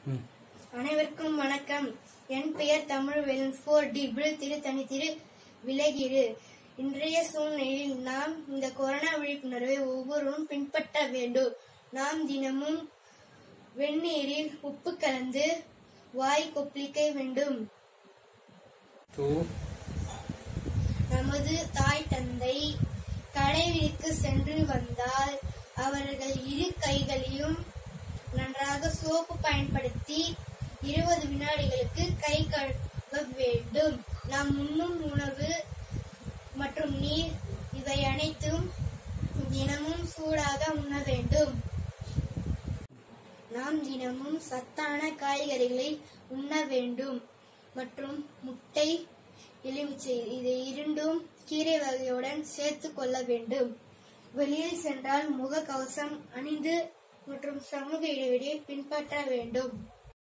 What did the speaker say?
ம். அனைவருக்கும் வணக்கம் என் பெயர் தமிழ்வேலன் போர் டி திரு தனி திரு விலகிரு இன்றைய சூழ்நிலையில் நாம் இந்த கொரோனா விழிப்புணர்வை ஒவ்வொருவரும் பின்பற்ற வேண்டும் நாம் தினமும் வெந்நீரில் உப்பு கலந்து வாய் கொப்பளிக்க வேண்டும் டூ நமது தாய் தந்தை கடைவீதிக்கு சென்று வந்தால் அவர்கள் இரு கைகளையும் நன்றாக சோப்பு பயன்படுத்தி இருபது வினாடிகளுக்கு கை கழுவ வேண்டும் நாம் உண்ணும் உணவு மற்றும் நீர் இவை அனைத்தும் தினமும் சூடாக உண்ண வேண்டும் நாம் தினமும் சத்தான காய்கறிகளை உண்ண வேண்டும் மற்றும் முட்டை எலுமிச்சை இதை இரண்டும் கீரை வகையுடன் சேர்த்து கொள்ள வேண்டும் வெளியில் சென்றால் முக கவசம் அணிந்து மற்றும் சமூக இடைவெளியை பின்பற்ற வேண்டும்